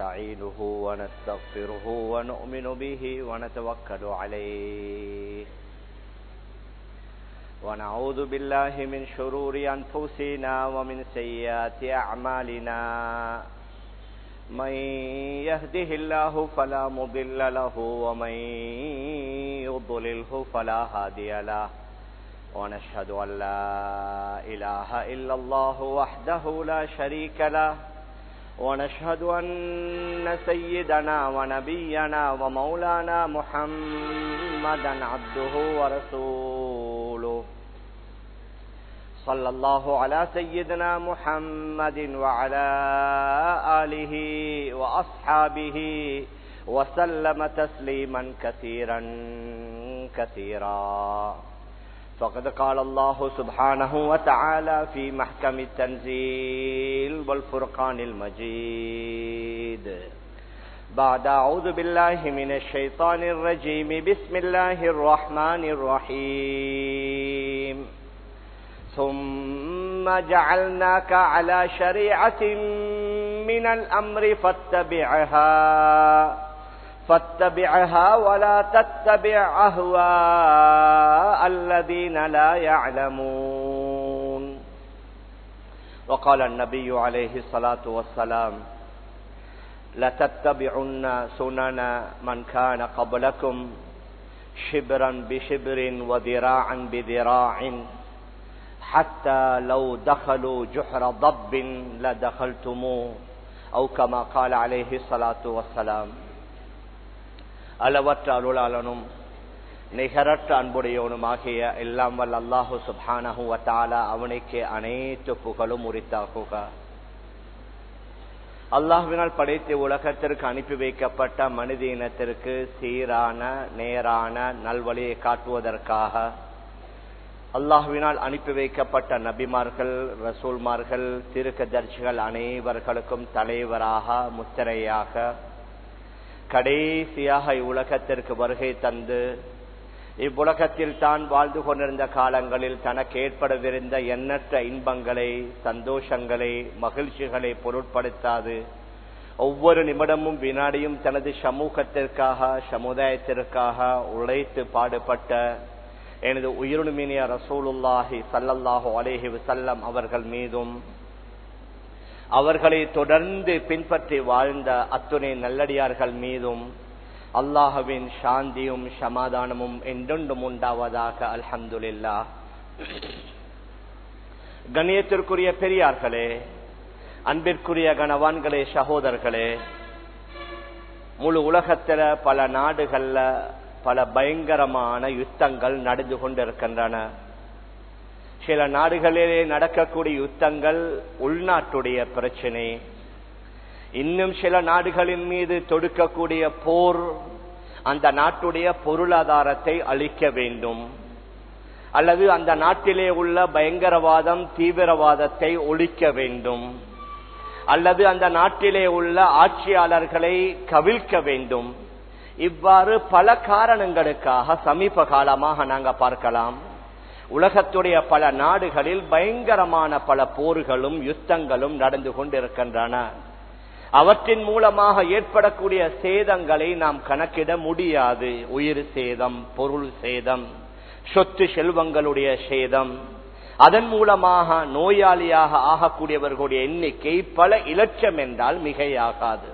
ونستعينه ونستغفره ونؤمن به ونتوكل عليه ونعوذ بالله من شرور أنفسنا ومن سيئات أعمالنا من يهده الله فلا مضل له ومن يضلله فلا هادي له ونشهد أن لا إله إلا الله وحده لا شريك له ونشهد أن سيدنا ونبينا ومولانا محمدا عبده ورسوله صلى الله على سيدنا محمد وعلى آله وأصحابه وسلم تسليما كثيرا كثيرا فقد قال الله سبحانه وتعالى في محكم التنزيل والفرقان المجيد بعد أعوذ بالله من الشيطان الرجيم بسم الله الرحمن الرحيم ثم جعلناك على شريعة من الأمر فاتبعها فاتبعها ولا تتبع أهواء الذين لا يعلمون وقال النبي عليه الصلاة والسلام لتتبعن سنن من كان قبلكم شبرا بشبر وذراعا بذراع حتى لو دخلوا جحر ضب لدخلتموه أو كما قال عليه الصلاة والسلام அளவற்ற அருளாளனும் நிகரற்ற அன்புடையவனுமாகிய எல்லாம் வல்ல அல்லாஹு சுபானஹு வத்தாலா அவனுக்கு அனைத்து புகழும் உரித்தாகுக அல்லாஹுவினால் படைத்த உலகத்திற்கு அனுப்பி வைக்கப்பட்ட மனித இனத்திற்கு சீரான நேரான நல்வழியை காட்டுவதற்காக அல்லாஹுவினால் அனுப்பி வைக்கப்பட்ட நபிமார்கள் ரசூல்மார்கள் திருக்கதர்ச்சிகள் அனைவர்களுக்கும் தலைவராக முத்திரையாக கடைசியாக இவ்வுலகத்திற்கு வருகை தந்து இவ்வுலகத்தில் தான் வாழ்ந்து கொண்டிருந்த காலங்களில் தனக்கு ஏற்படவிருந்த எண்ணற்ற இன்பங்களை சந்தோஷங்களை மகிழ்ச்சிகளை பொருட்படுத்தாது ஒவ்வொரு நிமிடமும் வினாடியும் தனது சமூகத்திற்காக சமுதாயத்திற்காக உழைத்து பாடுபட்ட எனது உயிருமினிய ரசூலுல்லாஹி சல்லல்லாஹு அலேஹி வசல்லம் அவர்கள் மீதும் அவர்களை தொடர்ந்து பின்பற்றி வாழ்ந்த அத்துணை நல்லடியார்கள் மீதும் அல்லாஹுவின் சாந்தியும் சமாதானமும் என்றொன்றும் உண்டாவதாக அல்ஹம்துல்லா கண்ணியத்திற்குரிய பெரியார்களே அன்பிற்குரிய கணவான்களே சகோதரர்களே முழு உலகத்துல பல நாடுகள்ல பல பயங்கரமான யுத்தங்கள் நடந்து கொண்டிருக்கின்றன சில நாடுகளிலே நடக்கக்கூடிய யுத்தங்கள் உள்நாட்டுடைய பிரச்சனை இன்னும் சில நாடுகளின் மீது தொடுக்கக்கூடிய போர் அந்த நாட்டுடைய பொருளாதாரத்தை அளிக்க வேண்டும் அல்லது அந்த நாட்டிலே உள்ள பயங்கரவாதம் தீவிரவாதத்தை ஒழிக்க வேண்டும் அல்லது அந்த நாட்டிலே உள்ள ஆட்சியாளர்களை கவிழ்க்க வேண்டும் இவ்வாறு பல காரணங்களுக்காக சமீப காலமாக நாங்க பார்க்கலாம் உலகத்துடைய பல நாடுகளில் பயங்கரமான பல போர்களும் யுத்தங்களும் நடந்து கொண்டிருக்கின்றன அவற்றின் மூலமாக ஏற்படக்கூடிய சேதங்களை நாம் கணக்கிட முடியாது உயிர் சேதம் பொருள் சேதம் சொத்து செல்வங்களுடைய சேதம் அதன் மூலமாக நோயாளியாக ஆகக்கூடியவர்களுடைய எண்ணிக்கை பல இலட்சம் என்றால் மிகையாகாது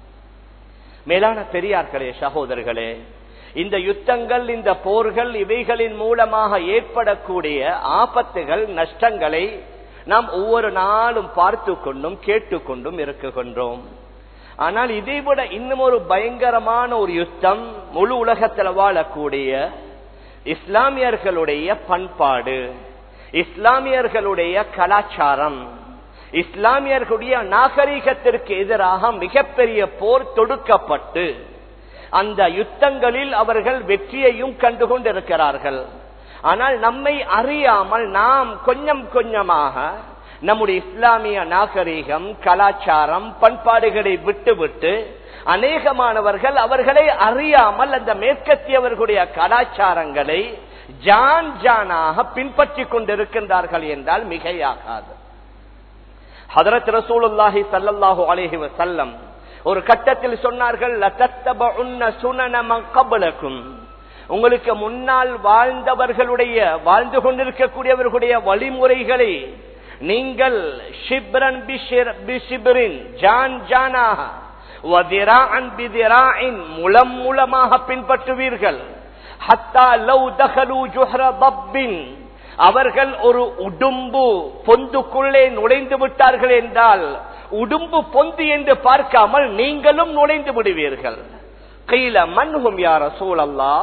மேலான பெரியார்களே சகோதரர்களே இந்த யுத்தங்கள் இந்த போர்கள் இவைகளின் மூலமாக ஏற்படக்கூடிய ஆபத்துகள் நஷ்டங்களை நாம் ஒவ்வொரு நாளும் பார்த்து கொண்டும் கேட்டுக்கொண்டும் இருக்குகின்றோம் ஆனால் இதை விட இன்னும் ஒரு பயங்கரமான ஒரு யுத்தம் முழு உலகத்தில் வாழக்கூடிய இஸ்லாமியர்களுடைய பண்பாடு இஸ்லாமியர்களுடைய கலாச்சாரம் இஸ்லாமியர்களுடைய நாகரிகத்திற்கு எதிராக மிகப்பெரிய போர் தொடுக்கப்பட்டு அந்த யுத்தங்களில் அவர்கள் வெற்றியையும் கண்டுகொண்டிருக்கிறார்கள் ஆனால் நம்மை அறியாமல் நாம் கொஞ்சம் கொஞ்சமாக நம்முடைய இஸ்லாமிய நாகரீகம் கலாச்சாரம் பண்பாடுகளை விட்டுவிட்டு அநேகமானவர்கள் அவர்களை அறியாமல் அந்த மேற்கத்தியவர்களுடைய கலாச்சாரங்களை ஜான் ஜானாக பின்பற்றி கொண்டிருக்கின்றார்கள் என்றால் மிகையாகாது ஹதரத் ரசூலுல்லாஹி சல்லல்லாஹு அலைஹி வஸல்லம் ஒரு கட்டத்தில் சொன்னார்கள் "லதத்தபஉன்ன சுனன மன் கப்லக்கும்." உங்களுக்கு முன்னால் வாழ்ந்தவர்களுடைய வாழ்ந்து கொண்டிருக்கக்கூடியவர்களுடைய வழிமுறைகளை நீங்கள் ஷிப்ரன் பிஷிர்- பிஷிப்ரின் ஜான் ஜானாக வதிராஅன் பிதிராஇன் முலம் மூலமாக பின்பற்றுவீர்கள் ஹத்தா லவ் தகலு ஜுஹ்ர தப்பின் அவர்கள் ஒரு உடும்பு பொந்துக்குள்ளே நுழைந்து விட்டார்கள் என்றால் உடும்பு பொந்து என்று பார்க்காமல் நீங்களும் நுழைந்து விடுவீர்கள் கையில மன்ஹும் யார சூழல்லா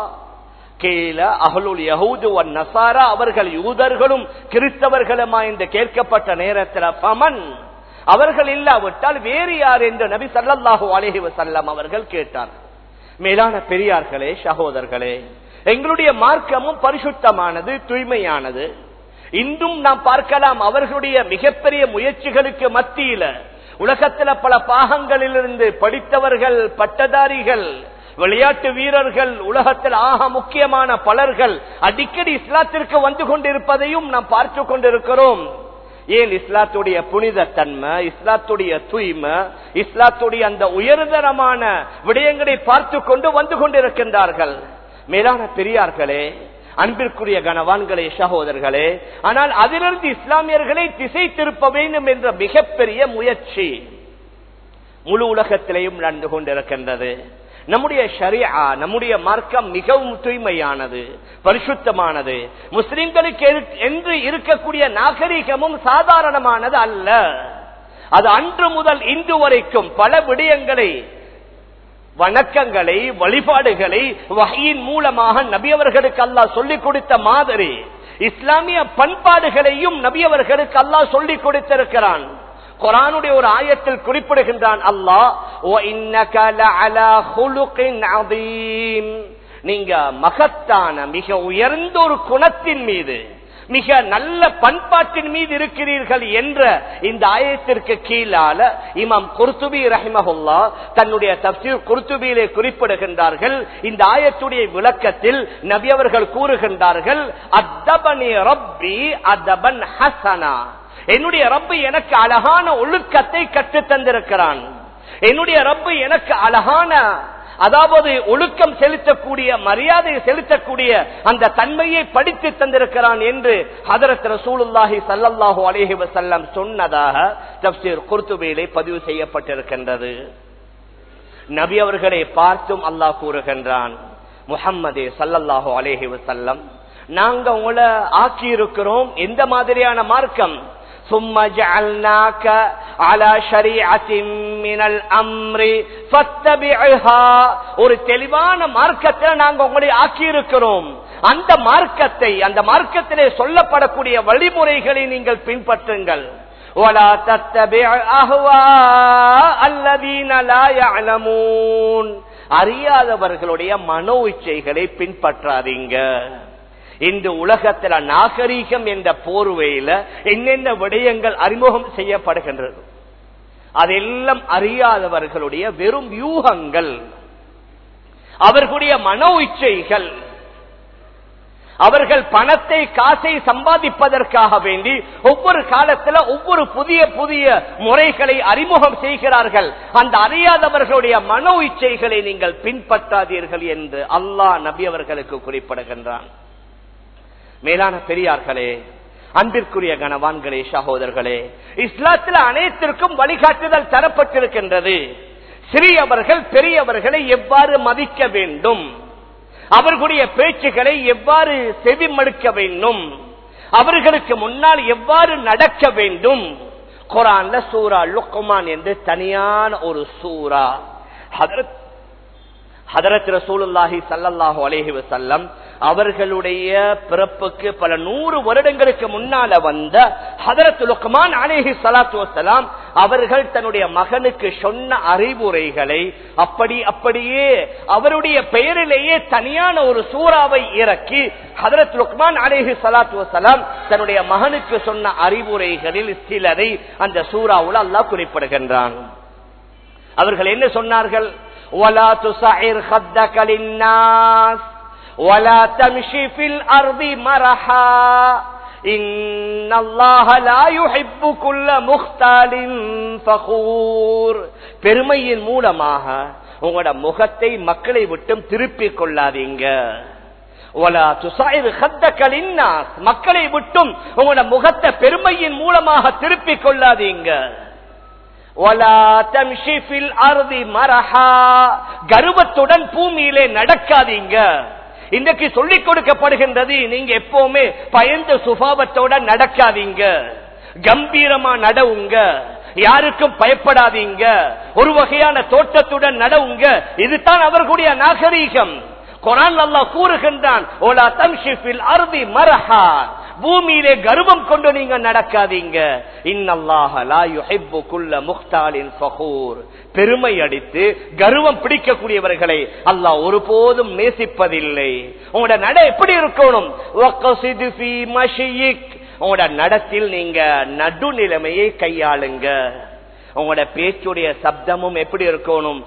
கீழ அகலுல் யஹூது வன் நசாரா அவர்கள் யூதர்களும் கிறிஸ்தவர்களுமா என்று கேட்கப்பட்ட நேரத்தில் பமன் அவர்கள் இல்லாவிட்டால் வேறு யார் என்று நபி ஸல்லல்லாஹு அலைஹி வஸல்லம் அவர்கள் கேட்டார் மேலான பெரியார்களே சகோதரர்களே எங்களுடைய மார்க்கமும் பரிசுத்தமானது தூய்மையானது இன்றும் நாம் பார்க்கலாம் அவர்களுடைய மிகப்பெரிய முயற்சிகளுக்கு மத்தியில உலகத்துல பல பாகங்களிலிருந்து படித்தவர்கள் பட்டதாரிகள் விளையாட்டு வீரர்கள் உலகத்தில் ஆக முக்கியமான பலர்கள் அடிக்கடி இஸ்லாத்திற்கு வந்து கொண்டிருப்பதையும் நாம் பார்த்து கொண்டிருக்கிறோம் ஏன் இஸ்லாத்துடைய புனித தன்மை இஸ்லாத்துடைய தூய்மை இஸ்லாத்துடைய அந்த உயர்தரமான விடயங்களை பார்த்து கொண்டு வந்து கொண்டிருக்கின்றார்கள் மேலான பெரியார்களே அன்பிற்குரிய கனவான்களே சகோதரர்களே ஆனால் அதிலிருந்து இஸ்லாமியர்களை திசை திருப்ப வேண்டும் என்ற மிகப்பெரிய முயற்சி முழு உலகத்திலேயும் நடந்து கொண்டிருக்கின்றது நம்முடைய ஷரியா நம்முடைய மார்க்கம் மிகவும் தூய்மையானது பரிசுத்தமானது முஸ்லிம்களுக்கு இரு- என்று இருக்கக்கூடிய நாகரிகமும் சாதாரணமானது அல்ல அது அன்று முதல் இன்று வரைக்கும் பல விடயங்களை வணக்கங்களை வழிபாடுகளை வகையின் மூலமாக நபியவர்களுக்கு அல்லாஹ் சொல்லிக் கொடுத்த மாதிரி இஸ்லாமிய பண்பாடுகளையும் நபியவர்களுக்கு அல்லாஹ் சொல்லிக் கொடுத்திருக்கிறான் குரானுடைய ஒரு ஆயத்தில் குறிப்பிடுகின்றான் அல்லாஹ் "வ இன்னக லஅலா ஹுலுகின் அதீம்." நீங்க மகத்தான மிக உயர்ந்த ஒரு குணத்தின் மீது மிக நல்ல பண்பாட்டின் மீது இருக்கிறீர்கள் என்ற இந்த ஆயத்திற்கு கீழால இமாம் குர்துபி ரஹிமஹுல்லா தன்னுடைய தப்சீர் குர்துபியிலே குறிப்பிடுகின்றார்கள் இந்த ஆயத்துடைய விளக்கத்தில் நபி அவர்கள் கூறுகின்றார்கள் அத்தபனி ரப்பி அதபன் ஹசனா என்னுடைய ரப்பு எனக்கு அழகான ஒழுக்கத்தை கற்றுத் தந்திருக்கிறான் என்னுடைய ரப்பு எனக்கு அழகான அதாவது ஒழுக்கம் செலுத்தக்கூடிய மரியாதை செலுத்தக்கூடிய அந்த தன்மையை படித்து தந்திருக்கிறான் என்று ஹதரத் ரசூலுல்லாஹி ஸல்லல்லாஹு அலைஹி வஸல்லம் சொன்னதாக தப்சீர் குர்துபியிலே பதிவு செய்யப்பட்டிருக்கின்றது நபி அவர்களை பார்த்தும் அல்லாஹ் கூறுகின்றான் முஹம்மதே ஸல்லல்லாஹு அலைஹி வஸல்லம் நாங்க உங்களை ஆக்கி இருக்கிறோம் எந்த மாதிரியான மார்க்கம் ثم جعلناك على شريعة من الأمر فاتبعها ஒரு தெளிவான மார்க்கத்தை நாங்க உங்களை ஆக்கி இருக்கிறோம் அந்த மார்க்கத்தை அந்த மார்க்கத்திலே சொல்லப்படக்கூடிய வழிமுறைகளை நீங்கள் பின்பற்றுங்கள் ولا تتبع أهواء الذين لا يعلمون அறியாதவர்களுடைய மனோ இச்சைகளை பின்பற்றாதீங்க இந்த உலகத்துல நாகரீகம் என்ற போர்வையில என்னென்ன விடயங்கள் அறிமுகம் செய்யப்படுகின்றது அதெல்லாம் அறியாதவர்களுடைய வெறும் யூகங்கள் அவர்களுடைய மனோ இச்சைகள் அவர்கள் பணத்தை காசை சம்பாதிப்பதற்காக வேண்டி ஒவ்வொரு காலத்துல ஒவ்வொரு புதிய புதிய முறைகளை அறிமுகம் செய்கிறார்கள் அந்த அறியாதவர்களுடைய மனோ இச்சைகளை நீங்கள் பின்பற்றாதீர்கள் என்று அல்லாஹ் நபி அவர்களுக்கு குறிப்பிடுகின்றான் மேலான பெரியார்களே அன்பிற்குரிய கனவான்களே சகோதரர்களே இஸ்லாத்தில் அனைத்திற்கும் வழிகாட்டுதல் தரப்பட்டிருக்கின்றது சிறியவர்கள் பெரியவர்களை எவ்வாறு மதிக்க வேண்டும் அவர்களுடைய பேச்சுகளை எவ்வாறு செவிமடுக்க வேண்டும் அவர்களுக்கு முன்னால் எவ்வாறு நடக்க வேண்டும் குரான்ல சூரா லுக்குமான் என்று தனியான ஒரு சூரா ஹதரத் ஹதரத் ரசூலுல்லாஹி சல்லல்லாஹு அலைஹி வஸல்லம் அவர்களுடைய பிறப்புக்கு பல நூறு வருடங்களுக்கு முன்னால வந்த ஹதரத் லுக்மான் அலைஹி ஸலாத்து வஸலாம் அவர்கள் தன்னுடைய மகனுக்கு சொன்ன அறிவுரைகளை அப்படி அப்படியே அவருடைய பெயரிலேயே தனியான ஒரு சூறாவை இறக்கி ஹதரத் லுக்மான் அலைஹி ஸலாத்து வஸலாம் தன்னுடைய மகனுக்கு சொன்ன அறிவுரைகளில் சிலரை அந்த சூறாவுல அல்லாஹ் குறிப்பிடுகின்றான் அவர்கள் என்ன சொன்னார்கள் ولا تصعر خدك للناس ولا تمشي في الارض مرحا பெருமையின் மூலமாக உங்களோட முகத்தை மக்களை விட்டும் திருப்பிக் கொள்ளாதீங்க மக்களை விட்டும் உங்களோட முகத்தை பெருமையின் மூலமாக திருப்பிக் கொள்ளாதீங்க கர்வத்துடன் பூமியிலே நடக்காதீங்க இன்றைக்கு சொல்லிக் கொடுக்கப்படுகின்றது நீங்க எப்பவுமே பயந்த சுபாவத்தோட நடக்காதீங்க கம்பீரமா நடவுங்க யாருக்கும் பயப்படாதீங்க ஒரு வகையான தோட்டத்துடன் நடவுங்க இதுதான் அவர்களுடைய நாகரீகம் குரான் அல்லா கூறுகின்றான் ஓலா தம்ஷிஃபில் அருதி மரஹா பூமியிலே கர்வம் கொண்டு நீங்க நடக்காதீங்க பெருமை அடித்து கர்வம் பிடிக்கக்கூடியவர்களை அல்லாஹ் ஒருபோதும் நேசிப்பதில்லை உங்களோட நட எப்படி இருக்கணும் உங்களோட நடத்தில் நீங்க நடுநிலைமையை கையாளுங்க உங்களோட பேச்சுடைய சப்தமும் எப்படி இருக்கணும்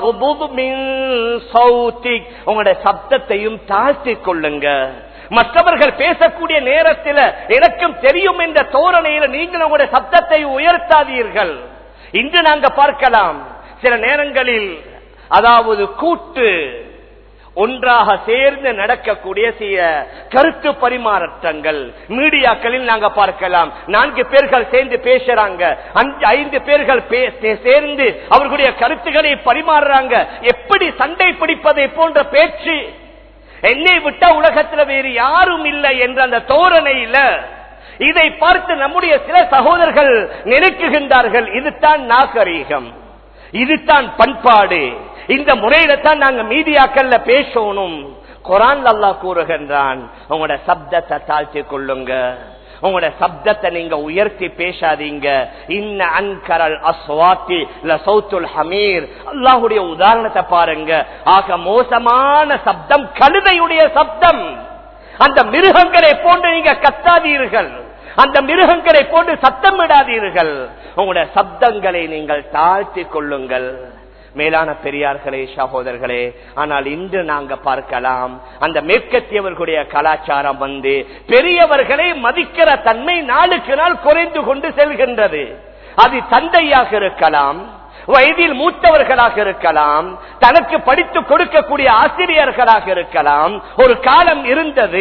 உங்களோட சப்தத்தையும் தாழ்த்தி கொள்ளுங்க மற்றவர்கள் பேசக்கூடிய நேரத்தில் எனக்கும் தெரியும் என்ற தோரணையில் நீங்கள் உங்களுடைய சப்தத்தை உயர்த்தாதீர்கள் இன்று நாங்க பார்க்கலாம் சில நேரங்களில் அதாவது கூட்டு ஒன்றாக சேர்ந்து நடக்கக்கூடிய சில கருத்து பரிமாற்றங்கள் மீடியாக்களில் நாங்க பார்க்கலாம் நான்கு பேர்கள் சேர்ந்து பேசுறாங்க அஞ்சு ஐந்து பேர்கள் சேர்ந்து அவர்களுடைய கருத்துக்களை பரிமாறுறாங்க எப்படி சண்டை பிடிப்பதை போன்ற பேச்சு என்னை விட்ட உலகத்துல வேறு யாரும் இல்லை என்ற அந்த தோரணையில இதை பார்த்து நம்முடைய சில சகோதரர்கள் நினைக்குகின்றார்கள் இதுதான் நாகரீகம் இதுதான் பண்பாடு இந்த முறையில தான் நாங்க மீடியாக்கள்ல பேசணும் குரான் அல்லா கூறுகின்றான் உங்களோட சப்தத்தை தாழ்த்தி கொள்ளுங்க உங்களோட சப்தத்தை நீங்க உயர்த்தி பேசாதீங்க இன்ன அன்கரல் அஸ்வாத்தி சௌத்துல் ஹமீர் அல்லாஹுடைய உதாரணத்தை பாருங்க ஆக மோசமான சப்தம் கழுதையுடைய சப்தம் அந்த மிருகங்களை போன்று நீங்க கத்தாதீர்கள் அந்த மிருகங்களை போன்று சத்தமிடாதீர்கள் உங்களுடைய சப்தங்களை நீங்கள் தாழ்த்தி கொள்ளுங்கள் மேலான பெரியார்களே சகோதரர்களே ஆனால் இன்று நாங்க பார்க்கலாம் அந்த மேற்கத்தியவர்களுடைய கலாச்சாரம் வந்து பெரியவர்களை மதிக்கிற தன்மை நாளுக்கு நாள் குறைந்து கொண்டு செல்கின்றது அது தந்தையாக இருக்கலாம் வயதில் மூத்தவர்களாக இருக்கலாம் தனக்கு படித்து கொடுக்கக்கூடிய ஆசிரியர்களாக இருக்கலாம் ஒரு காலம் இருந்தது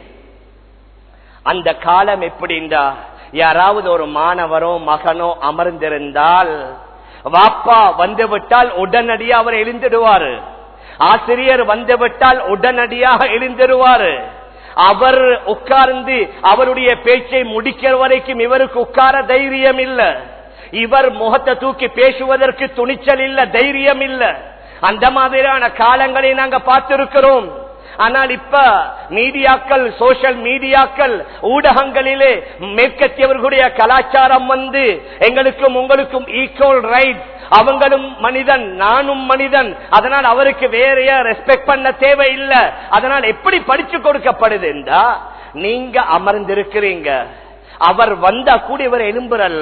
அந்த காலம் எப்படின்றா யாராவது ஒரு மாணவரோ மகனோ அமர்ந்திருந்தால் வாப்பா வந்துவிட்டால் உடனடியாக அவர் எழுந்திடுவார் ஆசிரியர் வந்துவிட்டால் உடனடியாக எழுந்திடுவார் அவர் உட்கார்ந்து அவருடைய பேச்சை முடிக்கிற வரைக்கும் இவருக்கு உட்கார தைரியம் இல்ல இவர் முகத்தை தூக்கி பேசுவதற்கு துணிச்சல் இல்ல தைரியம் இல்ல அந்த மாதிரியான காலங்களை நாங்க பார்த்திருக்கிறோம் ஆனால் இப்ப மீடியாக்கள் சோசியல் மீடியாக்கள் ஊடகங்களிலே மேற்கத்தியவர்களுடைய கலாச்சாரம் வந்து எங்களுக்கும் உங்களுக்கும் ஈக்குவல் ரைட் அவங்களும் மனிதன் நானும் மனிதன் அதனால் அவருக்கு வேறைய ரெஸ்பெக்ட் பண்ண தேவையில்லை அதனால் எப்படி படிச்சு கொடுக்கப்படுது என்றா நீங்க அமர்ந்திருக்கிறீங்க அவர் வந்தா கூட இவர் எலும்புறல்ல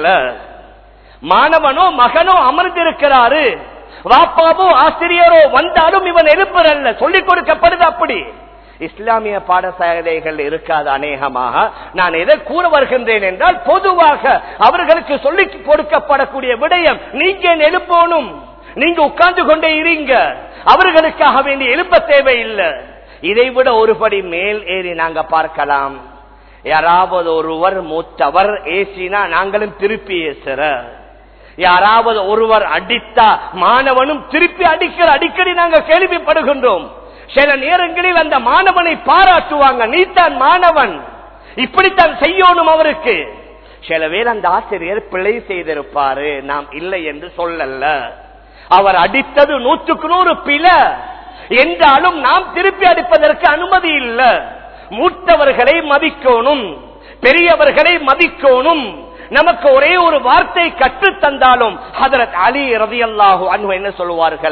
மாணவனோ மகனோ அமர்ந்திருக்கிறாரு வாப்பாவோ ஆசிரியரோ வந்தாலும் இவன் எழுப்புறல்ல சொல்லிக் கொடுக்கப்படுது அப்படி இஸ்லாமிய பாடசாலைகள் இருக்காது அநேகமாக நான் எதை கூற வருகின்றேன் என்றால் பொதுவாக அவர்களுக்கு சொல்லி கொடுக்கப்படக்கூடிய விடயம் நீங்க எழுப்பணும் நீங்க உட்கார்ந்து கொண்டே இருங்க அவர்களுக்காக வேண்டிய எழுப்ப தேவையில்லை இதை விட ஒருபடி மேல் ஏறி நாங்க பார்க்கலாம் யாராவது ஒருவர் மூத்தவர் ஏசினா நாங்களும் திருப்பி ஏசுற யாராவது ஒருவர் அடித்தா மாணவனும் திருப்பி அடிக்கிற அடிக்கடி நாங்க கேள்விப்படுகின்றோம் சில நேரங்களில் அந்த மாணவனை பாராட்டுவாங்க நீத்தான் மாணவன் இப்படித்தான் செய்யணும் அவருக்கு சில பேர் அந்த ஆசிரியர் பிழை செய்திருப்பாரு நாம் இல்லை என்று சொல்லல அவர் அடித்தது நூற்றுக்கு நூறு பிழை என்றாலும் நாம் திருப்பி அடிப்பதற்கு அனுமதி இல்லை மூத்தவர்களை மதிக்கணும் பெரியவர்களை மதிக்கணும் நமக்கு ஒரே ஒரு வார்த்தை கற்று தந்தாலும் ஹதரத் அலி ரதி அல்லாஹு அன்பு என்ன சொல்லுவார்கள்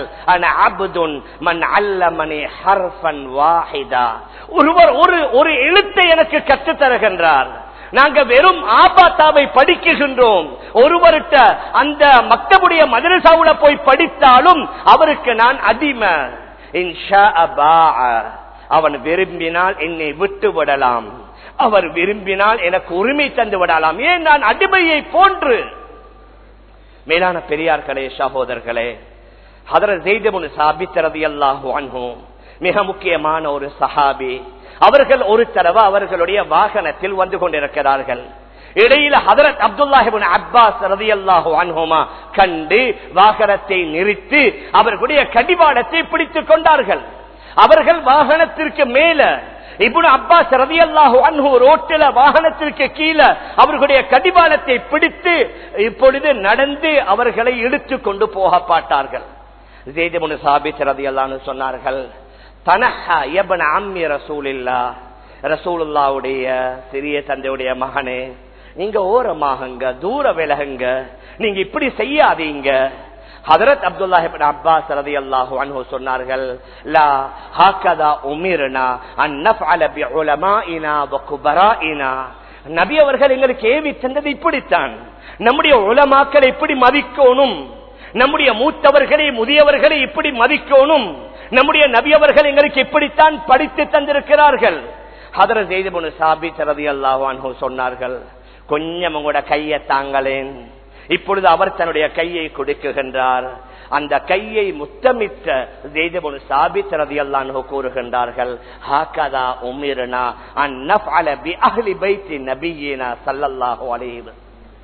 மன் அல்லமனி ஹர்ஃபன் வாஹிதா ஒருவர் ஒரு ஒரு எழுத்தை எனக்கு கற்று தருகின்றார் நாங்க வெறும் ஆபாத்தாவை படிக்குகின்றோம் ஒருவர்கிட்ட அந்த மக்தபுடைய மதரசாவுல போய் படித்தாலும் அவருக்கு நான் அடிமை அவன் விரும்பினால் என்னை விட்டு விடலாம் அவர் விரும்பினால் எனக்கு உரிமை தந்து விடலாம் ஏன் நான் அடிமையை போன்று மேலான பெரியார்களே சகோதரர்களே ஹதரத் ஜெய்தமுன் சாபித் ரலியல்லாஹு அன்ஹு மிக முக்கியமான ஒரு சஹாபி அவர்கள் ஒரு தடவை அவர்களுடைய வாகனத்தில் வந்து கொண்டிருக்கிறார்கள் இடையில ஹதரத் அப்துல்லாஹிபின் அப்பாஸ் ரதியல்லாஹு அன்ஹுமா கண்டு வாகனத்தை நிறுத்தி அவர்களுடைய கடிவாளத்தை பிடித்துக் கொண்டார்கள் அவர்கள் வாகனத்திற்கு மேல இப்னு அப்பாஸ் ரதியல்லாஹு அன்ஹு ரோட்டில வாகனத்திற்கு கீழே அவர்களுடைய கடிவாளத்தை பிடித்து இப்பொழுது நடந்து அவர்களை இழுத்து கொண்டு போக பாட்டார்கள் ஜெய்தமுனு சாபித் ரதியல்லான்னு சொன்னார்கள் தனஹா எபன் அம்மி ரசூலில்லா ரசூலுல்லாவுடைய சிறிய தந்தையுடைய மகனே நீங்க ஓரமாகுங்க தூர விலகுங்க நீங்க இப்படி செய்யாதீங்க ஹதரத் அப்துல்லாஹிபின் அப்பாஸ் ரலியல்லாஹு அன்ஹு சொன்னார்கள் லா ஹாகதா உமிர்னா அன் நஃஅல பி உலமாஇனா வ குபராஇனா நபி அவர்கள் எங்களுக்கு ஏவி தந்தது இப்படித்தான் நம்முடைய உலமாக்களை இப்படி மதிக்கணும் நம்முடைய மூத்தவர்களை முதியவர்களை இப்படி மதிக்கணும் நம்முடைய நபி அவர்கள் எங்களுக்கு இப்படித்தான் படித்து தந்திருக்கிறார்கள் ஹதரத் ஜெய்தபுன் சாபித் ரலியல்லாஹு அன்ஹு சொன்னார்கள் கொஞ்சம் உங்களோட கையை தாங்களேன் இப்பொழுது அவர் தன்னுடைய கையை கொடுக்குகின்றார் அந்த கையை முத்தமிட்ட ஜெய்தபுன் சாபித் ரதியல்லான்னு கூறுகின்றார்கள் ஹாக்கதா உமிர்னா அந்நஃஅல பி அஹ்லி பைத்தி நபியினா ஸல்லல்லாஹு அலைஹி வஸல்லம்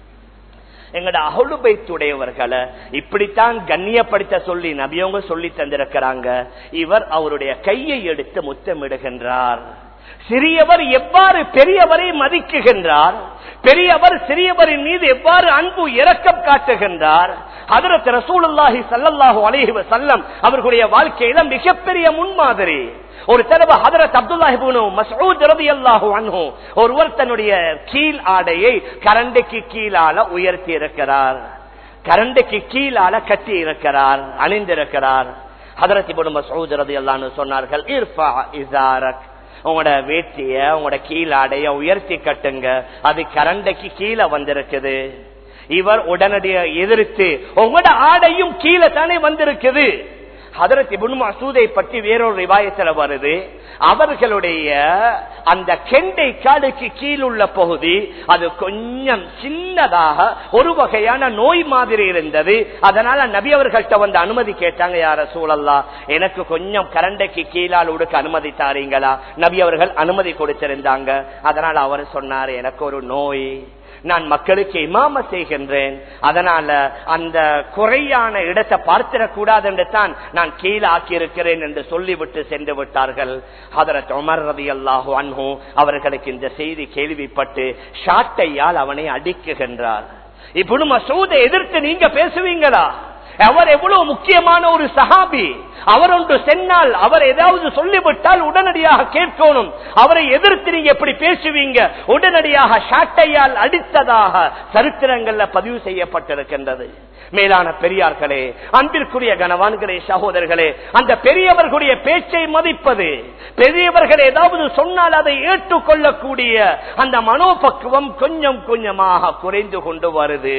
எங்கட அகுலுபைத்துடையவர்களை இப்படித்தான் கண்ணியப்படுத்த சொல்லி நபியவங்க சொல்லி தந்திருக்கிறாங்க இவர் அவருடைய கையை எடுத்து முத்தமிடுகின்றார் சிறியவர் எவ்வாறு பெரியவரை மதிக்குகின்றார் பெரியவர் சிறியவரின் மீது எவ்வாறு அன்பு இரக்கம் காட்டுகின்றார் ஹதரத் ரசூலுல்லாஹி ஸல்லல்லாஹு அலைஹி வஸல்லம் அவர்களுடைய வாழ்க்கையில மிகப்பெரிய முன்மாதிரி ஒரு தடவை ஹதரத் அப்துல்லாஹிபுனு மஸ்ஊத் ரலியல்லாஹு அன்ஹு ஒருவர் தன்னுடைய கீழ் ஆடையை கரண்டைக்கு கீழால உயர்த்தி இருக்கிறார் கரண்டைக்கு கீழால கட்டி இருக்கிறார் அணிந்திருக்கிறார் ஹதரத் இப்னு மஸ்ஊத் ரலியல்லாஹு சொன்னார்கள் இர்ஃபா இஸாரக் உங்களோட வேட்டிய உங்களோட கீழாடைய உயர்த்தி கட்டுங்க அது கரண்டைக்கு கீழே வந்திருக்குது இவர் உடனடியாக எதிர்த்து உங்களோட ஆடையும் கீழே தானே வந்திருக்குது ஹதரத் இபுன் மசூதை பற்றி வேறொரு ரிவாயத்தில் வருது அவர்களுடைய அந்த கெண்டை காடுக்கு கீழுள்ள பகுதி அது கொஞ்சம் சின்னதாக ஒரு வகையான நோய் மாதிரி இருந்தது அதனால நபி அவர்கள்ட்ட வந்து அனுமதி கேட்டாங்க யார சூழல்லா எனக்கு கொஞ்சம் கரண்டைக்கு கீழால் உடுக்க அனுமதி தாரீங்களா நபி அவர்கள் அனுமதி கொடுத்திருந்தாங்க அதனால அவர் சொன்னார் எனக்கு ஒரு நோய் நான் மக்களுக்கு இமாம செய்கின்றேன் அதனால அந்த குறையான இடத்தை பார்த்திடக் கூடாது என்று தான் நான் கீழே ஆக்கியிருக்கிறேன் என்று சொல்லிவிட்டு சென்று விட்டார்கள் ஹதரத் உமர் ரதி அல்லாஹு அன்ஹு அவர்களுக்கு இந்த செய்தி கேள்விப்பட்டு ஷாட்டையால் அவனை அடிக்குகின்றார் இப்படி மசூதை எதிர்த்து நீங்க பேசுவீங்களா அவர் எவ்வளவு முக்கியமான ஒரு சஹாபி அவர் ஒன்று சென்னால் அவர் ஏதாவது சொல்லிவிட்டால் உடனடியாக கேட்கணும் அவரை எதிர்த்து நீங்க எப்படி பேசுவீங்க உடனடியாக ஷாட்டையால் அடித்ததாக சரித்திரங்கள்ல பதிவு செய்யப்பட்டிருக்கின்றது மேலான பெரியார்களே அன்பிற்குரிய கனவான்களே சகோதரர்களே அந்த பெரியவர்களுடைய பேச்சை மதிப்பது பெரியவர்கள் ஏதாவது சொன்னால் அதை ஏற்றுக்கொள்ளக்கூடிய அந்த மனோபக்குவம் கொஞ்சம் கொஞ்சமாக குறைந்து கொண்டு வருது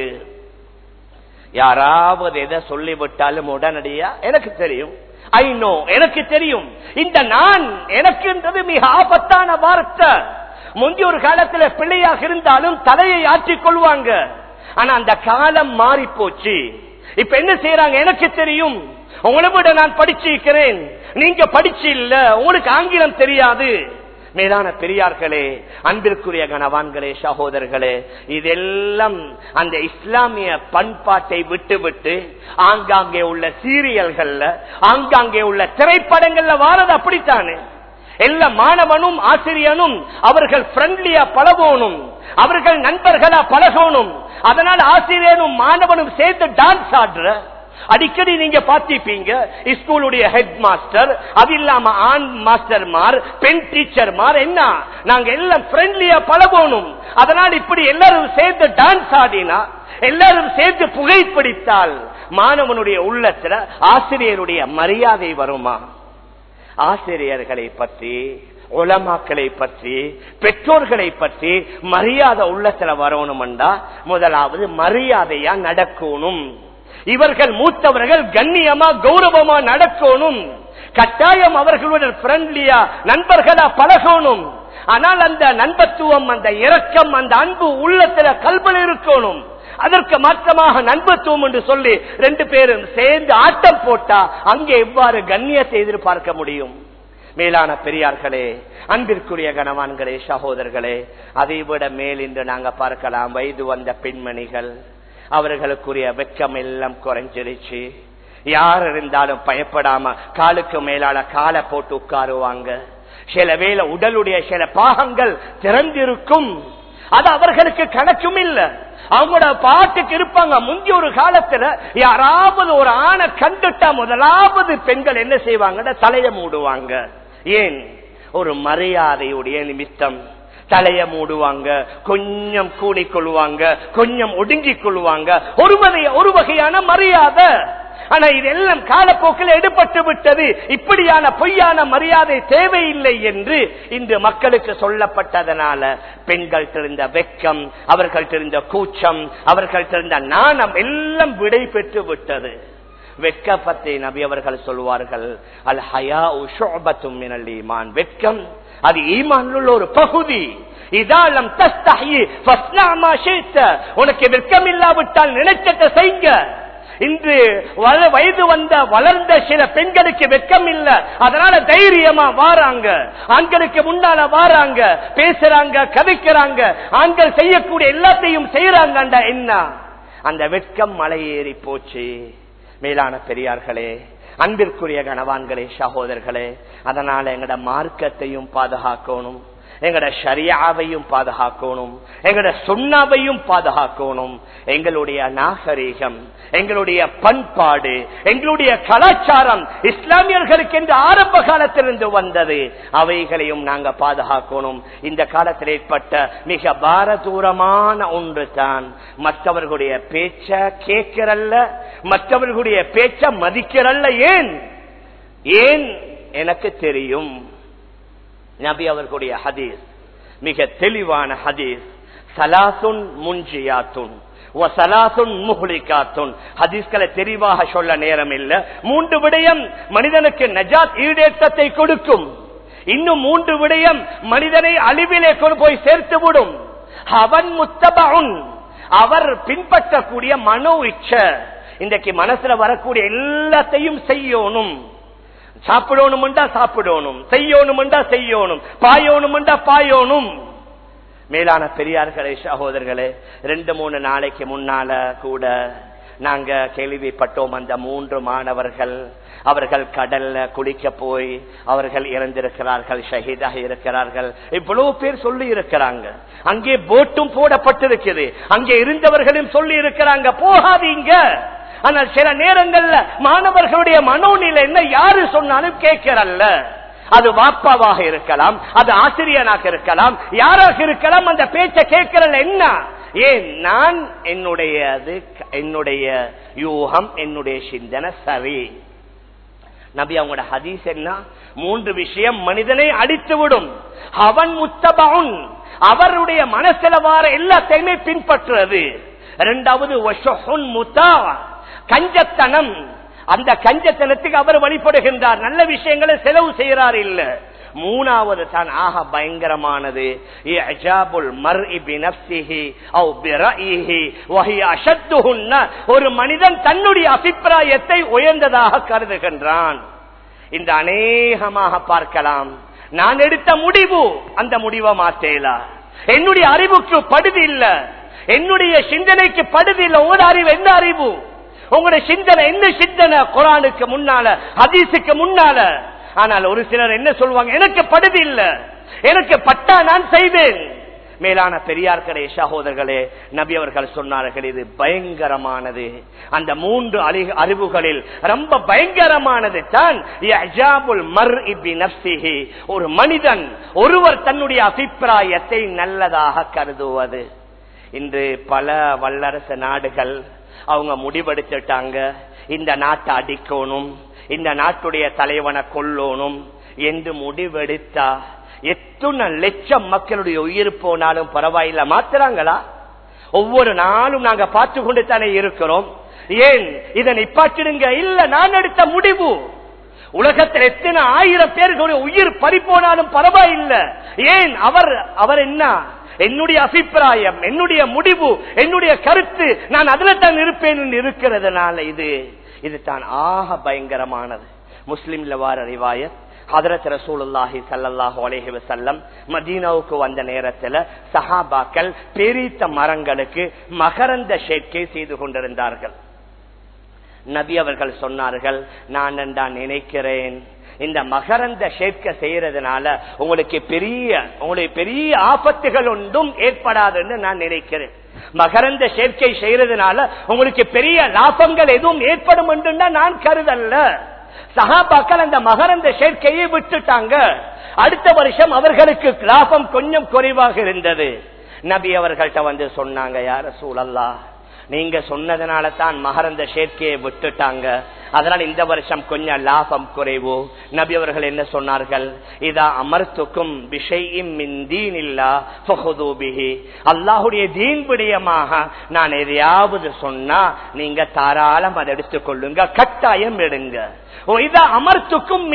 யாராவது எதை சொல்லிவிட்டாலும் உடனடியா எனக்கு தெரியும் ஐ நோ எனக்கு தெரியும் இந்த நான் எனக்குன்றது மிக ஆபத்தான வார்த்தை முந்தைய ஒரு காலத்துல பிள்ளையாக இருந்தாலும் தலையை ஆற்றிக் கொள்வாங்க ஆனா அந்த காலம் மாறி போச்சு இப்ப என்ன செய்யறாங்க எனக்கு தெரியும் உங்களை விட நான் படிச்சிருக்கிறேன் நீங்க படிச்சு இல்ல உங்களுக்கு ஆங்கிலம் தெரியாது மேலான பெரியார்களே அன்பிற்குரிய கணவான்களே சகோதரர்களே இதெல்லாம் அந்த இஸ்லாமிய பண்பாட்டை விட்டு விட்டு ஆங்காங்கே உள்ள சீரியல்கள்ல ஆங்காங்கே உள்ள திரைப்படங்கள்ல வாரது அப்படித்தானே எல்லா மாணவனும் ஆசிரியனும் அவர்கள் ஃப்ரெண்ட்லியா பழகணும் அவர்கள் நண்பர்களா பழகணும் அதனால் ஆசிரியனும் மாணவனும் சேர்ந்து டான்ஸ் ஆடுற அடிக்கடி நீங்க பாத்திப்பீங்க ஸ்கூலுடைய ஹெட் மாஸ்டர் அது இல்லாம ஆண் மாஸ்டர் மார் பெண் டீச்சர் மார் என்ன நாங்க எல்லாம் ஃப்ரெண்ட்லியா பழகணும் அதனால் இப்படி எல்லாரும் சேர்ந்து டான்ஸ் ஆடினா எல்லாரும் சேர்ந்து புகைப்பிடித்தால் மாணவனுடைய உள்ளத்துல ஆசிரியருடைய மரியாதை வருமா ஆசிரியர்களை பற்றி உலமாக்களை பற்றி பெற்றோர்களை பற்றி மரியாதை உள்ளத்துல வரணும்டா முதலாவது மரியாதையா நடக்கணும் இவர்கள் மூத்தவர்கள் கண்ணியமா கௌரவமா நடக்கணும் கட்டாயம் அவர்களுடன் ஃப்ரெண்ட்லியா நண்பர்களா பழகணும் ஆனால் அந்த நண்பத்துவம் அந்த இரக்கம் அந்த அன்பு உள்ளத்துல கல்வல் இருக்கணும் அதற்கு மாற்றமாக நண்பத்துவம் என்று சொல்லி ரெண்டு பேரும் சேர்ந்து ஆட்டம் போட்டா அங்கே எவ்வாறு கண்ணியத்தை எதிர்பார்க்க முடியும் மேலான பெரியார்களே அன்பிற்குரிய கணவான்களே சகோதரர்களே அதை விட மேல் என்று நாங்க பார்க்கலாம் வயது வந்த பெண்மணிகள் அவர்களுக்குரிய வெக்கம் எல்லாம் குறைஞ்சிருச்சு யார் இருந்தாலும் பயப்படாம காலுக்கு மேலால காலை போட்டு உட்காருவாங்க சில வேளை உடலுடைய சில பாகங்கள் திறந்திருக்கும் அது அவர்களுக்கு கணக்கும் இல்ல அவங்களோட பாட்டுக்கு இருப்பாங்க முந்தி ஒரு காலத்துல யாராவது ஒரு ஆணை கண்டுட்டா முதலாவது பெண்கள் என்ன செய்வாங்க தலைய மூடுவாங்க ஏன் ஒரு மரியாதையுடைய நிமித்தம் தலைய மூடுவாங்க கொஞ்சம் கூடிக்கொள்வாங்க கொஞ்சம் ஒடுங்கிக் கொள்வாங்க ஒரு ஒரு வகையான மரியாதை ஆனா இதெல்லாம் காலப்போக்கில் எடுபட்டு விட்டது இப்படியான பொய்யான மரியாதை தேவையில்லை என்று இன்று மக்களுக்கு சொல்லப்பட்டதனால பெண்கள் தெரிந்த வெக்கம் அவர்கள் தெரிந்த கூச்சம் அவர்கள் தெரிந்த நாணம் எல்லாம் விடை பெற்று விட்டது வெட்கப்பத்தை நபி அவர்கள் சொல்வார்கள் அல் ஹயா உஷோபத்தும் மினல் ஈமான் வெட்கம் அது ஈமான் உள்ள ஒரு பகுதி இதாலம் தஸ்தஹி ஃபஸ்னா ஷீத்த உனக்கு வெட்கம் இல்லாவிட்டால் நினைச்சத்தை செய்யுங்க இன்று வயது வந்த வளர்ந்த சில பெண்களுக்கு வெக்கம் இல்ல அதனால தைரியமா வாராங்க ஆண்களுக்கு முன்னால வாராங்க பேசுறாங்க கதைக்கிறாங்க ஆண்கள் செய்யக்கூடிய எல்லாத்தையும் செய்யறாங்க என்ன அந்த வெட்கம் மலையேறி போச்சு மேலான பெரியார்களே அன்பிற்குரிய கணவான்களே சகோதரர்களே அதனால எங்கட மார்க்கத்தையும் பாதுகாக்கணும் எங்கட ஷரியாவையும் பாதுகாக்கணும் எங்கட சுண்ணாவையும் பாதுகாக்கணும் எங்களுடைய நாகரீகம் எங்களுடைய பண்பாடு எங்களுடைய கலாச்சாரம் இஸ்லாமியர்களுக்கு என்று ஆரம்ப காலத்திலிருந்து வந்தது அவைகளையும் நாங்க பாதுகாக்கணும் இந்த காலத்தில் ஏற்பட்ட மிக பாரதூரமான ஒன்று தான் மற்றவர்களுடைய பேச்ச கேட்கிறல்ல மற்றவர்களுடைய பேச்ச மதிக்கிறல்ல ஏன் ஏன் எனக்கு தெரியும் நபி அவர்களுடைய ஹதீஸ் மிக தெளிவான ஹதீஸ் சலாசுன் முன்ஜியாத்துன் ஹதீஸ்களை தெரிவாக சொல்ல நேரம் இல்ல மூன்று விடயம் மனிதனுக்கு நஜாத் ஈடேற்றத்தை கொடுக்கும் இன்னும் மூன்று விடயம் மனிதனை அழிவிலே கொண்டு போய் சேர்த்து விடும் அவன் முத்தபன் அவர் பின்பற்றக்கூடிய மனோ இச்ச இன்றைக்கு மனசுல வரக்கூடிய எல்லாத்தையும் செய்யணும் சாப்பிடணும்டா சாப்பிடணும் செய்யணும்டா செய்யணும் பாயோணும்டா பாயோணும் மேலான பெரியார்களே சகோதரர்களே ரெண்டு மூணு நாளைக்கு முன்னால கூட நாங்க கேள்விப்பட்டோம் அந்த மூன்று மாணவர்கள் அவர்கள் கடல்ல குளிக்க போய் அவர்கள் இறந்திருக்கிறார்கள் ஷஹீதாக இருக்கிறார்கள் இவ்வளவு பேர் சொல்லி இருக்கிறாங்க அங்கே போட்டும் போடப்பட்டிருக்குது அங்கே இருந்தவர்களும் சொல்லி இருக்கிறாங்க போகாதீங்க ஆனால் சில நேரங்கள்ல மாணவர்களுடைய மனோநிலை என்ன யாரு சொன்னாலும் கேட்கிறல்ல அது வாப்பாவாக இருக்கலாம் அது ஆசிரியனாக இருக்கலாம் யாராக இருக்கலாம் அந்த பேச்ச கேட்கிறல்ல என்ன ஏன் நான் என்னுடைய என்னுடைய யூகம் என்னுடைய சிந்தனை சரி நபி அவங்களோட ஹதீஸ் என்ன மூன்று விஷயம் மனிதனை அடித்து விடும் அவன் முத்தபவுன் அவருடைய மனசில வார எல்லாத்தையுமே பின்பற்றுறது இரண்டாவது கஞ்சத்தனம் அந்த கஞ்சத்தனத்துக்கு அவர் வழிபடுகின்றார் நல்ல விஷயங்களை செலவு செய்கிறார் இல்ல மூணாவது தான் ஆக பயங்கரமானது ஒரு மனிதன் தன்னுடைய அபிப்பிராயத்தை உயர்ந்ததாக கருதுகின்றான் இந்த அநேகமாக பார்க்கலாம் நான் எடுத்த முடிவு அந்த முடிவை மாத்தேலா என்னுடைய அறிவுக்கு படுதி இல்ல என்னுடைய சிந்தனைக்கு படுதி இல்ல உங்களோட அறிவு என்ன அறிவு உங்களுடைய சிந்தனை என்ன சிந்தனை குரானுக்கு முன்னால ஹதீஸுக்கு முன்னால ஆனால் ஒரு சிலர் என்ன சொல்லுவாங்க எனக்கு படுதி இல்ல எனக்கு பட்டா நான் செய்வேன் மேலான பெரியார்களே சகோதரர்களே நபி அவர்கள் சொன்னார்கள் இது பயங்கரமானது அந்த மூன்று அறிவுகளில் ரொம்ப பயங்கரமானது தான் ஒரு மனிதன் ஒருவர் தன்னுடைய அபிப்பிராயத்தை நல்லதாக கருதுவது இன்று பல வல்லரசு நாடுகள் அவங்க முடிவெடுத்துட்டாங்க இந்த நாட்டை அடிக்கணும் இந்த நாட்டுடைய தலைவனை கொல்லணும் என்று முடிவெடுத்தா எத்தனை லட்சம் மக்களுடைய உயிர் போனாலும் பரவாயில்ல மாத்துறாங்களா ஒவ்வொரு நாளும் நாங்க பார்த்து கொண்டு தானே இருக்கிறோம் ஏன் இதை நிப்பாட்டிடுங்க இல்ல நான் எடுத்த முடிவு உலகத்தில் எத்தனை ஆயிரம் பேர்களுடைய உயிர் பறிப்போனாலும் பரவாயில்லை ஏன் அவர் அவர் என்ன என்னுடைய அபிப்பிராயம் என்னுடைய முடிவு என்னுடைய கருத்து நான் அதுல தான் இருப்பேன் என்று இருக்கிறதுனால இது இது தான் ஆக பயங்கரமானது முஸ்லிம்ல வார ரிவாயத் ஹதரத் ரசூலுல்லாஹி ஸல்லல்லாஹு அலைஹி வஸல்லம் மதீனாவுக்கு வந்த நேரத்துல சஹாபாக்கள் பெரித்த மரங்களுக்கு மகரந்த சேர்க்கை செய்து கொண்டிருந்தார்கள் நபி அவர்கள் சொன்னார்கள் நான் தான் நினைக்கிறேன் இந்த மகரந்த சேர்க்கை செய்யறதுனால உங்களுக்கு பெரிய உங்களுக்கு பெரிய ஆபத்துகள் ஒன்றும் ஏற்படாதுன்னு நான் நினைக்கிறேன் மகரந்த சேர்க்கை செய்யறதுனால உங்களுக்கு பெரிய லாபங்கள் எதுவும் ஏற்படும் என்று நான் கருதல்ல சகாபாக்கள் அந்த மகரந்த சேர்க்கையை விட்டுட்டாங்க அடுத்த வருஷம் அவர்களுக்கு லாபம் கொஞ்சம் குறைவாக இருந்தது நபி அவர்கள்ட்ட வந்து சொன்னாங்க யார சூழல்லா நீங்க சொன்னதுனால தான் மகரந்த சேர்க்கையை விட்டுட்டாங்க அதனால் இந்த வருஷம் கொஞ்சம் லாபம் குறைவு நபி அவர்கள் என்ன சொன்னார்கள் இதா அமர்த்துக்கும் விஷயம் அல்லாஹுடைய தீன் விடயமாக நான் எதையாவது சொன்னா நீங்க தாராளம் அதை எடுத்துக்கொள்ளுங்க கட்டாயம் எடுங்க இதா அமர்த்துக்கும்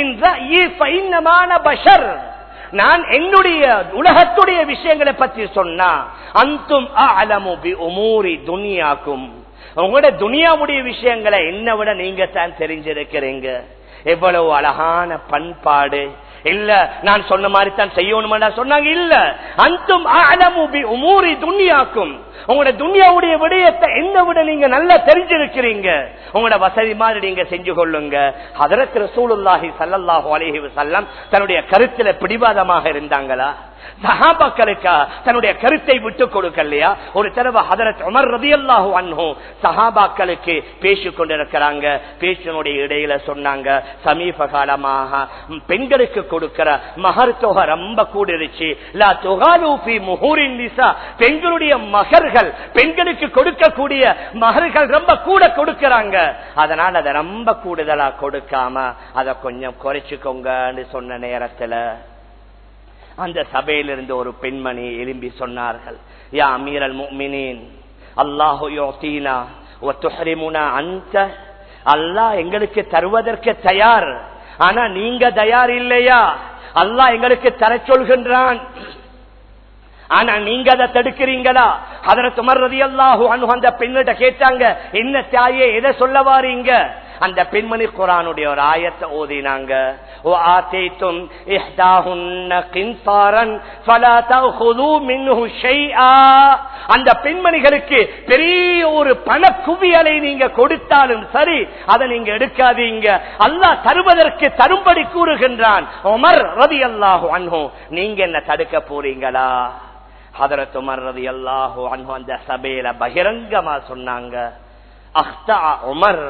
பஷர் நான் என்னுடைய உலகத்துடைய விஷயங்களை பற்றி சொன்னா அந்தும் உமூரி துனியாக்கும் உங்களோட துனியாவுடைய விஷயங்களை என்ன விட நீங்க தான் தெரிஞ்சிருக்கிறீங்க எவ்வளவு அழகான பண்பாடு இல்ல நான் சொன்ன மாதிரி தான் செய்யணும் சொன்னாங்க இல்ல அந்தும் உமூரி துன்யாக்கும் உங்களோட துன்யாவுடைய விடயத்தை என்ன விட நீங்க நல்லா தெரிஞ்சிருக்கிறீங்க உங்களோட வசதி மாதிரி நீங்க செஞ்சு கொள்ளுங்க அதற்கு ரசூலுல்லாஹி சல்லல்லாஹு அலைஹி வஸல்லம் தன்னுடைய கருத்துல பிடிவாதமாக இருந்தாங்களா சஹாபாக்களுக்கா தன்னுடைய கருத்தை விட்டு கொடுக்கலையா ஒரு தடவை ஹதரத் உமர் ரதியல்லாஹு அன்ஹு சஹாபாக்களுக்கு பேசிக் கொண்டிருக்கிறாங்க பேச்சினுடைய இடையில சொன்னாங்க சமீப காலமாக பெண்களுக்கு கொடுக்கிற மகர் தொகை ரொம்ப கூடிருச்சு லா தொகாலூபி முகூரின் நிசா பெண்களுடைய மகர்கள் பெண்களுக்கு கொடுக்கக்கூடிய மகர்கள் ரொம்ப கூட கொடுக்கறாங்க அதனால அதை ரொம்ப கூடுதலா கொடுக்காம அதை கொஞ்சம் குறைச்சுக்கோங்கன்னு சொன்ன நேரத்துல அந்த சபையிலிருந்து ஒரு பெண்மணி எழும்பி சொன்னார்கள் யா அமீரல் முக்மினின் அல்லாஹு யோத்தீனா ஒத்துஹரிமுனா அந்த அல்லாஹ் எங்களுக்கு தருவதற்கு தயார் ஆனா நீங்க தயார் இல்லையா அல்லாஹ் எங்களுக்கு தர சொல்கின்றான் ஆனா நீங்க அதை தடுக்கிறீங்களா அதனை துமர்றது அல்லாஹு அனு அந்த பெண்ணிட்ட கேட்டாங்க என்ன தாயே எதை சொல்ல வாரீங்க அந்த பெண்மணி குரானுடைய ஒரு ஆயத்தை ஓதினாங்க ஓ ஆத்தேத்தும் இஹ்தாஹுன்ன கின்சாரன் ஃபலா தஅخذوا منه شيئا அந்த பெண்மணிகளுக்கு பெரிய ஒரு பண குவியலை நீங்க கொடுத்தாலும் சரி அதை நீங்க எடுக்காதீங்க அல்லாஹ் தருவதற்கு தரும்படி கூறுகின்றான் உமர் ரலியல்லாஹு அன்ஹு நீங்க என்ன தடுக்க போறீங்களா ஹதரத் உமர் ரலியல்லாஹு அன்ஹு அந்த சபையில பகிரங்கமா சொன்னாங்க அஹ்தா உமர்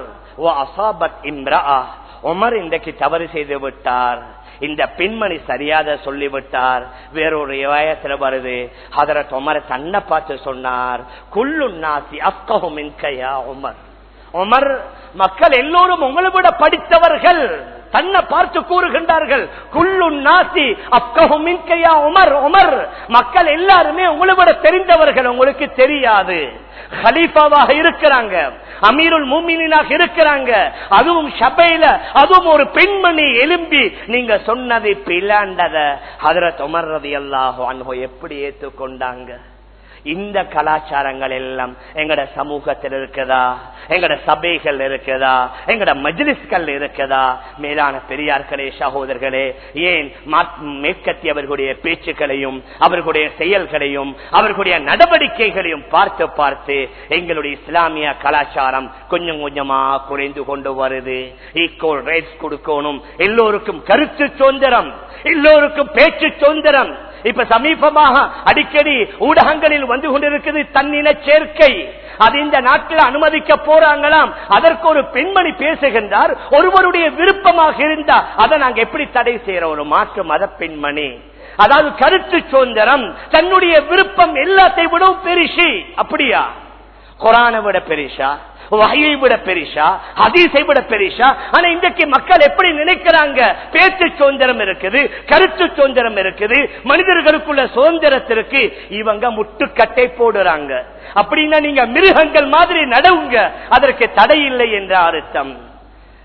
உமர் இன்றைக்கு தவறு செய்து விட்டார் இந்த பெண்மணி சரியாக சொல்லிவிட்டார் வேறொரு விவாயத்துல வருது ஹதரத் உமர் தன்னை பார்த்து சொன்னார் குள்ளு நாசி அப்கஹும் கையா உமர் உமர் மக்கள் எல்லோரும் உங்களை விட படித்தவர்கள் தன்னை பார்த்து கூறுகின்றார்கள் குள்ளு நாசி அப்கஹும் கையா உமர் உமர் மக்கள் எல்லாருமே உங்களை விட தெரிந்தவர்கள் உங்களுக்கு தெரியாது ஹலீஃபாவாக இருக்கிறாங்க அமீருல் மூமினாக இருக்கிறாங்க அதுவும் சபையில அதுவும் ஒரு பெண்மணி எலும்பி நீங்க சொன்னதை பிளாண்டத அதுல தொமர்றது எல்லாஹோ அன்போ எப்படி ஏற்றுக்கொண்டாங்க இந்த கலாச்சாரங்கள் எல்லாம் எங்கட சமூகத்தில் இருக்குதா எங்கட சபைகள் இருக்குதா எங்கட மஜ்லிஸ்கள் இருக்குதா மேலான பெரியார்களே சகோதரர்களே ஏன் மேற்கத்தியவர்களுடைய பேச்சுக்களையும் அவர்களுடைய செயல்களையும் அவர்களுடைய நடவடிக்கைகளையும் பார்த்து பார்த்து எங்களுடைய இஸ்லாமிய கலாச்சாரம் கொஞ்சம் கொஞ்சமா குறைந்து கொண்டு வருது ஈக்குவல் ரைட்ஸ் கொடுக்கணும் எல்லோருக்கும் கருத்து சுதந்திரம் எல்லோருக்கும் பேச்சு சுதந்திரம் இப்ப சமீபமாக அடிக்கடி ஊடகங்களில் வந்து கொண்டிருக்கிறது தன்னின சேர்க்கை அது இந்த நாட்டில் அனுமதிக்க போறாங்களாம் அதற்கு ஒரு பெண்மணி பேசுகின்றார் ஒருவருடைய விருப்பமாக இருந்தா அதை நாங்க எப்படி தடை செய்யற ஒரு மாற்று மத பெண்மணி அதாவது கருத்து சுதந்திரம் தன்னுடைய விருப்பம் எல்லாத்தை விடவும் பெரிசி அப்படியா குரானை விட பெரிசா வகையை விட பெரிசா ஹதீஸை விட பெரிசா ஆனா இன்றைக்கு மக்கள் எப்படி நினைக்கிறாங்க பேச்சு சுதந்திரம் இருக்குது கருத்து சுதந்திரம் இருக்குது மனிதர்களுக்குள்ள சுதந்திரத்திற்கு இவங்க முட்டுக்கட்டை போடுறாங்க அப்படின்னா நீங்க மிருகங்கள் மாதிரி நடவுங்க அதற்கு தடை இல்லை என்ற அர்த்தம்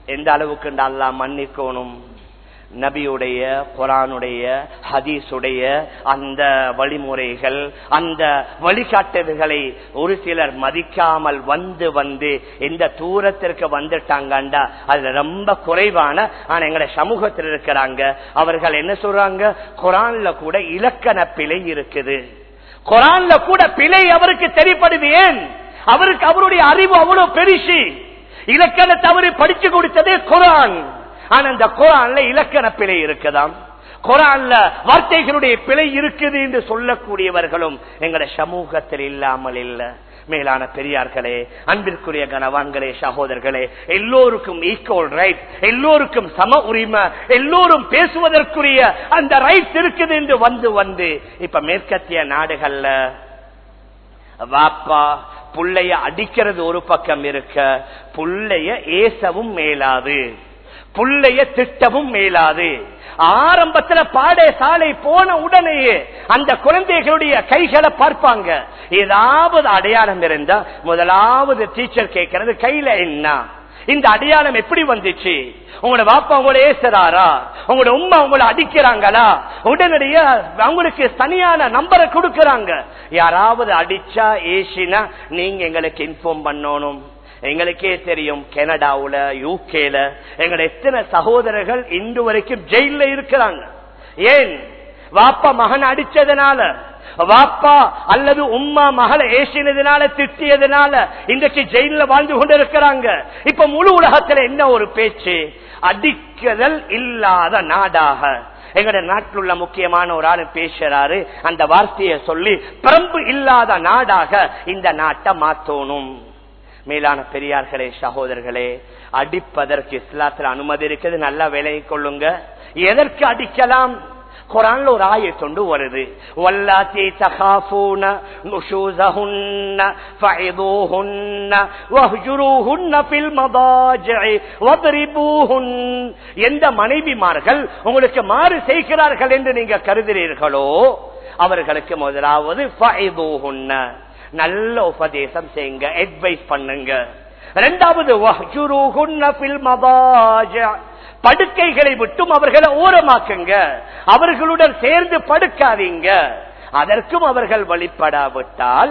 எந்த அளவுக்கு அல்லா மன்னிக்கணும் நபியுடைய குரானுடைய ஹதீஸுடைய அந்த வழிமுறைகள் அந்த வழிகாட்டுதல்களை ஒரு சிலர் மதிக்காமல் வந்து வந்து எந்த தூரத்திற்கு வந்துட்டாங்கண்டா அதுல ரொம்ப குறைவான ஆனா எங்களுடைய சமூகத்தில் இருக்கிறாங்க அவர்கள் என்ன சொல்றாங்க குரான்ல கூட இலக்கண பிழை இருக்குது குரான்ல கூட பிழை அவருக்கு தெரிப்படுது ஏன் அவருக்கு அவருடைய அறிவு அவ்வளவு பெருசு இலக்கண தவறு படிச்சு கொடுத்ததே குரான் ஆனா இந்த குரான்ல இலக்கண பிழை இருக்குதாம் குரான்ல வார்த்தைகளுடைய பிழை இருக்குது என்று சொல்லக்கூடியவர்களும் எங்கட சமூகத்தில் இல்லாமல் இல்ல மேலான பெரியார்களே அன்பிற்குரிய கனவான்களே சகோதரர்களே எல்லோருக்கும் ஈக்குவல் ரைட் எல்லோருக்கும் சம உரிமை எல்லோரும் பேசுவதற்குரிய அந்த ரைட் இருக்குது என்று வந்து வந்து இப்ப மேற்கத்திய நாடுகள்ல வாப்பா புள்ளைய அடிக்கிறது ஒரு பக்கம் இருக்க புள்ளைய ஏசவும் மேலாது புள்ளைய திட்டமும் மேலாது ஆரம்பத்துல பாடே சாலை போன உடனேயே அந்த குழந்தைகளுடைய கைகளை பார்ப்பாங்க ஏதாவது அடையாளம் இருந்தா முதலாவது டீச்சர் கேட்கறது கையில என்ன இந்த அடையாளம் எப்படி வந்துச்சு உங்களோட பாப்பா உங்களை ஏசுறாரா உங்களோட உமா உங்களை அடிக்கிறாங்களா உடனடியா அவங்களுக்கு தனியான நம்பரை கொடுக்கறாங்க யாராவது அடிச்சா ஏசினா நீங்க எங்களுக்கு இன்ஃபார்ம் பண்ணணும் எங்களுக்கே தெரியும் கனடாவுல யூகேல எங்களோட எத்தனை சகோதரர்கள் இன்று வரைக்கும் ஜெயில இருக்கிறாங்க ஏன் வாப்பா மகன் அடிச்சதுனால வாப்பா அல்லது உம்மா மகளை ஏசினதுனால திட்டியதுனால இன்றைக்கு ஜெயில வாழ்ந்து கொண்டிருக்கிறாங்க இப்ப முழு உலகத்துல என்ன ஒரு பேச்சு அடிக்குதல் இல்லாத நாடாக எங்கட நாட்டில் உள்ள முக்கியமான ஒரு ஆளு பேசுறாரு அந்த வார்த்தையை சொல்லி பிரம்பு இல்லாத நாடாக இந்த நாட்டை மாத்தணும் மேலான பெரியார்களே சகோதரர்களே அடிப்பதற்கு இஸ்லாத்துல அனுமதி இருக்குது நல்லா விலகி கொள்ளுங்க எதற்கு அடிக்கலாம் குரான்ல ஒரு ஆயத்தொண்டு வருது வல்லாத்தி தகாஃபூன நுஷூஸஹுன்ன ஃபஇதுஹுன்ன வஹ்ஜுருஹுன்ன ஃபில் மதாஜிஇ வத்ரிபூஹுன் எந்த மனைவிமார்கள் உங்களுக்கு மாறு செய்கிறார்கள் என்று நீங்க கருதுகிறீர்களோ அவர்களுக்கு முதலாவது ஃபஇதுஹுன்ன நல்ல உபதேசம் செய்யுங்க அட்வைஸ் பண்ணுங்க இரண்டாவது வஹ்ஜுருஹுன்ன ஃபில் மதாஜிஇ படுக்கைகளை விட்டும் அவர்களை ஓரமாக்குங்க அவர்களுடன் சேர்ந்து படுக்காதீங்க அதற்கும் அவர்கள் வழிபடாவிட்டால்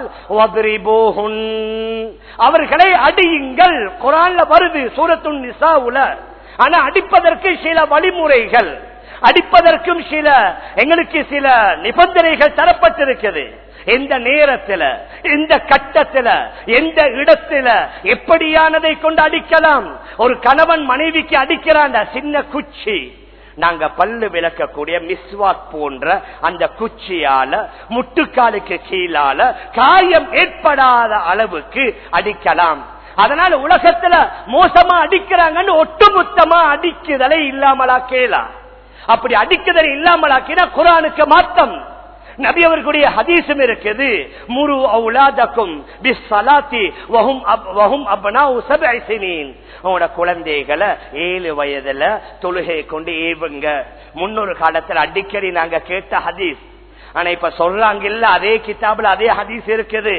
அவர்களை அடியுங்கள் குரான்ல வருது சூரத்துன் நிசாவுல ஆனா அடிப்பதற்கு சில வழிமுறைகள் அடிப்பதற்கும் சில எங்களுக்கு சில நிபந்தனைகள் தரப்பட்டிருக்கிறது எந்த நேரத்தில் எந்த கட்டத்தில் எந்த இடத்துல எப்படியானதை கொண்டு அடிக்கலாம் ஒரு கணவன் மனைவிக்கு அடிக்கிறான் சின்ன குச்சி நாங்க பல்லு விளக்கக்கூடிய மிஸ்வாக் போன்ற அந்த குச்சியால முட்டுக்காலுக்கு கீழால காயம் ஏற்படாத அளவுக்கு அடிக்கலாம் அதனால உலகத்துல மோசமா அடிக்கிறாங்கன்னு ஒட்டுமொத்தமா அடிக்குதலை இல்லாமலாக்கலாம் அப்படி அடிக்குதல் இல்லாமலாக்கினா குரானுக்கு மாத்தம் நபி அவர்களுடைய ஹதீசும் இருக்குது முரு அவுலாதக்கும் பிஸ்ஸலாத்தி வஹும் வஹும் அப்னாஉ சப்இ சினீன் உங்களோட குழந்தைகளை ஏழு வயதுல தொழுகை கொண்டு ஏவுங்க முன்னொரு காலத்துல அடிக்கடி நாங்க கேட்ட ஹதீஸ் ஆனா இப்ப சொல்றாங்க இல்ல அதே கிதாபுல அதே ஹதீஸ் இருக்குது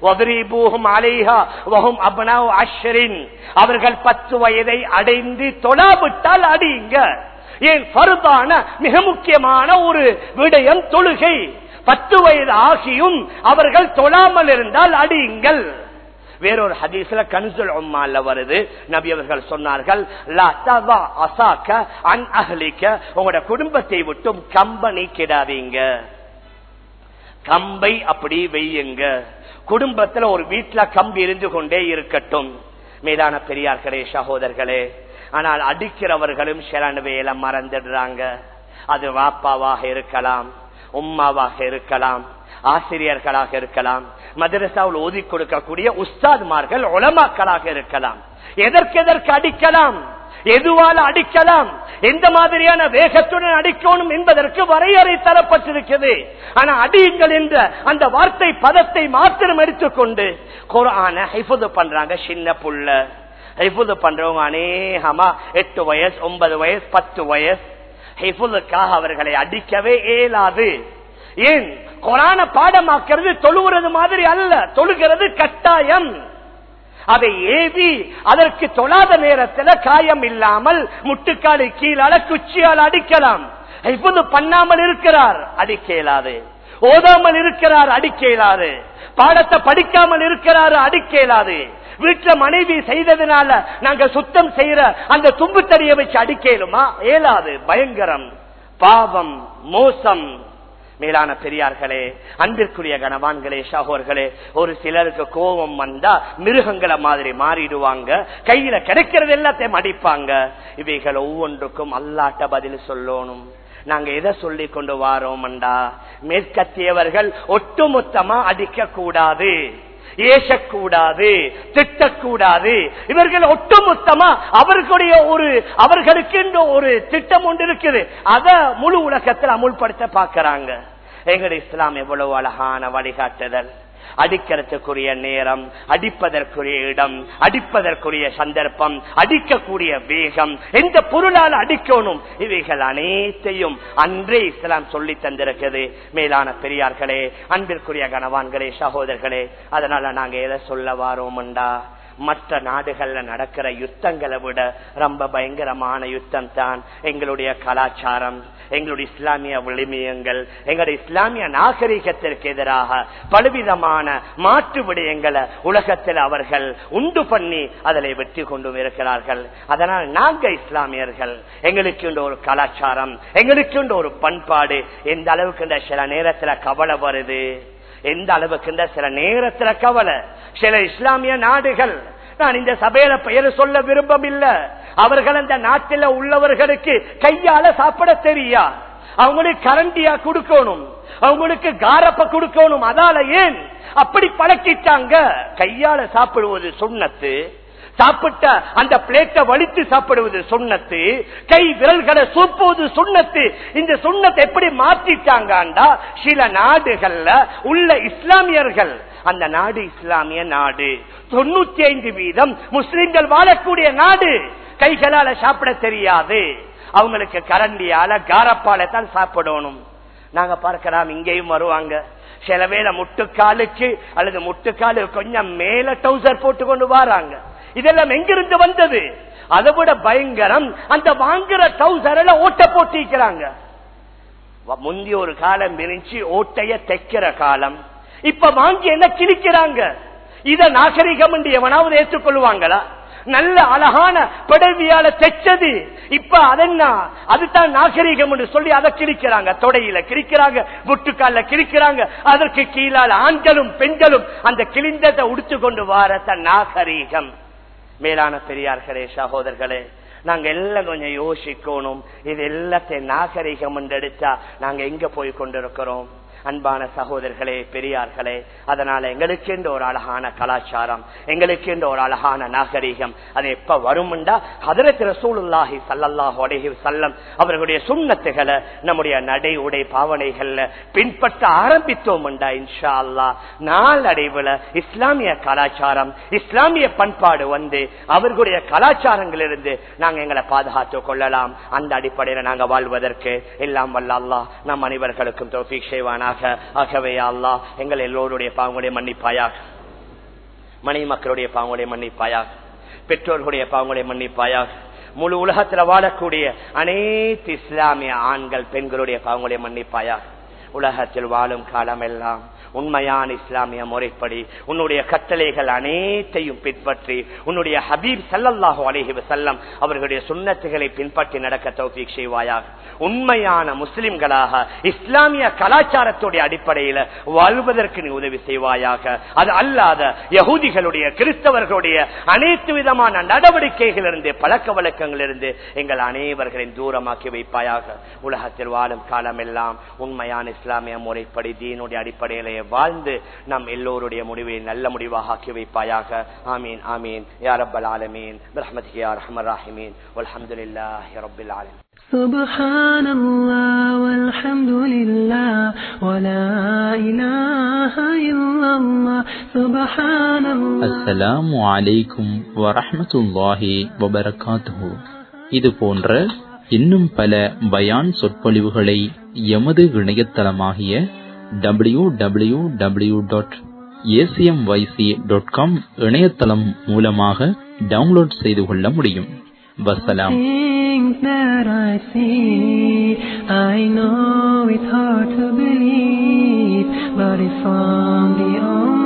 அவர்கள் பத்து வயதை அடைந்து தொழாவிட்டால் அடியுங்க ஏன் பருதான மிக முக்கியமான ஒரு விடயம் தொழுகை பத்து வயது ஆகியும் அவர்கள் தொழாமல் இருந்தால் அடியுங்கள் வேறொரு ஹதீஸ்ல கன்சுல் உம்மால வருது நபி அவர்கள் சொன்னார்கள் உங்களோட குடும்பத்தை விட்டும் கம்ப நீக்கிடாதீங்க கம்பை அப்படி வையுங்க குடும்பத்துல ஒரு வீட்டுல கம்பு இருந்து கொண்டே இருக்கட்டும் மேலான பெரியார்களே சகோதரர்களே ஆனால் அடிக்கிறவர்களும் சில வேலை மறந்துடுறாங்க அது வாப்பாவாக இருக்கலாம் உம்மாவாக இருக்கலாம் ஆசிரியர்களாக இருக்கலாம் மதரசாவில் ஓதி கொடுக்கக்கூடிய உஸ்தாத்மார்கள் உலமாக்களாக இருக்கலாம் எதற்கு எதற்கு அடிக்கலாம் எதுவால அடிக்கலாம் எந்த மாதிரியான வேகத்துடன் அடிக்கணும் என்பதற்கு வரையறை தரப்பட்டிருக்கிறது ஆனா அடியுங்கள் என்ற அந்த வார்த்தை பதத்தை மாத்திரம் எடுத்துக்கொண்டு குரான ஹைஃபுது பண்றாங்க சின்ன புள்ள ஹைஃபுது பண்றவங்க அநேகமா எட்டு வயசு ஒன்பது வயசு பத்து வயசு ஹைஃபுதுக்காக அவர்களை அடிக்கவே இயலாது ஏன் குரான பாடமாக்கிறது தொழுகிறது மாதிரி அல்ல தொழுகிறது கட்டாயம் அதை ஏவி அதற்கு தொழாத நேரத்தில் காயம் இல்லாமல் முட்டுக்காலை கீழால குச்சியால் அடிக்கலாம் இப்போது பண்ணாமல் இருக்கிறார் அடிக்க இயலாது ஓதாமல் இருக்கிறார் அடிக்க இயலாது பாடத்தை படிக்காமல் இருக்கிறாரு அடிக்க இயலாது வீட்டுல மனைவி செய்ததுனால நாங்க சுத்தம் செய்யற அந்த தும்பு தடிய வச்சு அடிக்கலுமா இயலாது பயங்கரம் பாவம் மோசம் மேலான பெரியார்களே அன்பிற்குரிய கணவான்களே சகோர்களே ஒரு சிலருக்கு கோபம் வந்தா மிருகங்களை மாதிரி மாறிடுவாங்க கையில கிடைக்கிறது எல்லாத்தையும் அடிப்பாங்க இவைகள் ஒவ்வொன்றுக்கும் அல்லாட்ட பதில் சொல்லணும் நாங்க எதை சொல்லி கொண்டு வாரோம்டா மேற்கத்தியவர்கள் ஒட்டுமொத்தமா அடிக்க கூடாது ஏசக்கூடாது திட்டக்கூடாது இவர்கள் ஒட்டுமொத்தமா அவர்களுடைய ஒரு அவர்களுக்கு ஒரு திட்டம் ஒன்று இருக்குது அத முழு உலகத்தில் அமுல்படுத்த பாக்குறாங்க எங்களுடைய இஸ்லாம் எவ்வளவு அழகான வழிகாட்டுதல் அடிக்கிறதுக்குரிய நேரம் அடிப்பதற்குரிய இடம் அடிப்பதற்குரிய சந்தர்ப்பம் அடிக்கக்கூடிய வேகம் எந்த பொருளால் அடிக்கணும் இவைகள் அனைத்தையும் அன்றே இஸ்லாம் சொல்லி தந்திருக்கிறது மேலான பெரியார்களே அன்பிற்குரிய கனவான்களே சகோதரர்களே அதனால நாங்க எதை சொல்ல வாரோம்டா மற்ற நாடுகள்ல நடக்கிற யுத்தங்களை விட ரொம்ப பயங்கரமான யுத்தம் தான் எங்களுடைய கலாச்சாரம் எங்களுடைய இஸ்லாமிய விளிமியங்கள் எங்களுடைய இஸ்லாமிய நாகரிகத்திற்கு எதிராக பலவிதமான மாற்று விடயங்களை உலகத்தில் அவர்கள் உண்டு பண்ணி அதில் வெற்றி கொண்டு இருக்கிறார்கள் அதனால் நாங்க இஸ்லாமியர்கள் எங்களுக்கு ஒரு கலாச்சாரம் எங்களுக்கு ஒரு பண்பாடு எந்த அளவுக்கு இந்த சில நேரத்துல கவலை வருது எந்த அளவுக்கு இந்த சில நேரத்துல கவலை சில இஸ்லாமிய நாடுகள் நான் இந்த சபையில பெயர் சொல்ல விரும்பமில்லை அவர்கள் அந்த நாட்டில் உள்ளவர்களுக்கு கையால சாப்பிட தெரியா அவங்களுக்கு கரண்டியா கொடுக்கணும் அவங்களுக்கு காரப்ப கொடுக்கணும் அதால ஏன் அப்படி பழக்கிட்டாங்க கையால சாப்பிடுவது சுண்ணத்து சாப்பிட்ட அந்த பிளேட்டை வலித்து சாப்பிடுவது சுண்ணத்து கை விரல்களை சூப்புவது சுண்ணத்து இந்த சுண்ணத்தை எப்படி மாற்றிட்டாங்கண்டா சில நாடுகள்ல உள்ள இஸ்லாமியர்கள் அந்த நாடு இஸ்லாமிய நாடு தொண்ணூத்தி ஐந்து வீதம் முஸ்லிம்கள் வாழக்கூடிய நாடு கைகளால சாப்பிட தெரியாது அவங்களுக்கு கரண்டியால காரப்பால தான் சாப்பிடணும் நாங்க பார்க்கலாம் இங்கேயும் வருவாங்க சில வேளை முட்டுக்காலுக்கு அல்லது முட்டுக்காலு கொஞ்சம் மேல டவுசர் போட்டு கொண்டு வராங்க இதெல்லாம் எங்கிருந்து வந்தது அதை விட பயங்கரம் அந்த வாங்குற டவுசர்ல ஓட்ட போட்டிருக்கிறாங்க முந்தி ஒரு காலம் விரிச்சு ஓட்டைய தைக்கிற காலம் இப்ப வாங்கி என்ன கிழிக்கிறாங்க இத நாகரிகம் என்று எவனாவது ஏற்றுக்கொள்வாங்களா நல்ல அழகான படவியால தைச்சது இப்ப அதென்ன அதுதான் நாகரிகம் என்று சொல்லி அதை கிழிக்கிறாங்க தொடையில கிழிக்கிறாங்க முட்டுக்கால கிழிக்கிறாங்க அதற்கு கீழால் ஆண்களும் பெண்களும் அந்த கிழிந்ததை உடுத்து கொண்டு வாரத நாகரீகம் மேலான பெரியார்களே சகோதரர்களே நாங்க எல்லாம் கொஞ்சம் யோசிக்கணும் இது எல்லாத்தையும் நாகரிகம் என்று எடுத்தா நாங்க எங்க போய் கொண்டிருக்கிறோம் அன்பான சகோதரர்களே பெரியார்களே அதனால எங்களுக்கு என்று ஒரு அழகான கலாச்சாரம் எங்களுக்கு என்று ஒரு அழகான நாகரீகம் அது எப்ப வரும்டா ஹதரத் ரசூலுல்லாஹி சல்லல்லாஹு அலைஹி வஸல்லம் அவர்களுடைய சுண்ணத்துகளை நம்முடைய நடை உடை பாவனைகள்ல பின்பற்ற ஆரம்பித்தோம்டா இன்ஷா அல்லா நாளடைவுல இஸ்லாமிய கலாச்சாரம் இஸ்லாமிய பண்பாடு வந்து அவர்களுடைய கலாச்சாரங்களிலிருந்து நாங்க எங்களை பாதுகாத்துக் கொள்ளலாம் அந்த அடிப்படையில நாங்க வாழ்வதற்கு எல்லாம் வல்ல அல்லாஹ் நம் அனைவர்களுக்கும் தோஃபிக் செய்வானாக ஆகவே அல்லாஹ் எங்கள் எல்லோருடைய பாவங்களுடைய மன்னிப்பாயாக மனைவி மக்களுடைய பாவங்களுடைய மன்னிப்பாயாக பெற்றோர்களுடைய பாவங்களுடைய மன்னிப்பாயாக முழு உலகத்துல வாழக்கூடிய அனைத்து இஸ்லாமிய ஆண்கள் பெண்களுடைய பாவங்களுடைய மன்னிப்பாயாக உலகத்தில் வாழும் காலம் எல்லாம் உண்மையான இஸ்லாமிய முறைப்படி உன்னுடைய கட்டளைகள் அனைத்தையும் பின்பற்றி உன்னுடைய ஹபீப் சல்லல்லாஹு அலைஹி வஸல்லம் அவர்களுடைய சுண்ணத்துகளை பின்பற்றி நடக்க தௌஃபீக் செய்வாயாக உண்மையான முஸ்லிம்களாக இஸ்லாமிய கலாச்சாரத்துடைய அடிப்படையில் வாழ்வதற்கு நீ உதவி செய்வாயாக அது அல்லாத யகூதிகளுடைய கிறிஸ்தவர்களுடைய அனைத்து விதமான நடவடிக்கைகளிலிருந்து பழக்க வழக்கங்களிலிருந்து எங்கள் அனைவர்களின் தூரமாக்கி வைப்பாயாக உலகத்தில் வாழும் காலமெல்லாம் உண்மையான இஸ்லாமிய முறைப்படி தீனுடைய அடிப்படையிலே வாழ்ந்து நம் எல்லோருடைய முடிவை நல்ல முடிவாக ஆக்கி வைப்பாயாக ஆமீன் ஆமீன் யா ரப்பல் ஆலமீன் பிரஹ்மதிக்கு யா ரஹ்மர் ராஹிமீன் வல்ஹம்துலில்லாஹி ரப்பில் ஆலமீன் سبحان الله والحمد لله ولا إله إلا الله سبحان الله அஸ்ஸலாமு அலைக்கும் வரஹ்மத்துல்லாஹி வபரகாத்துஹு இது போன்ற இன்னும் பல பயான் சொற்பொழிவுகளை எமது இணையதளமாகிய W W W dot ACM YC dot com இணையதளம் மூலமாக டவுன்லோட் செய்து கொள்ள முடியும் வசலாம் Things that I see, I know it's hard to believe, but it's from the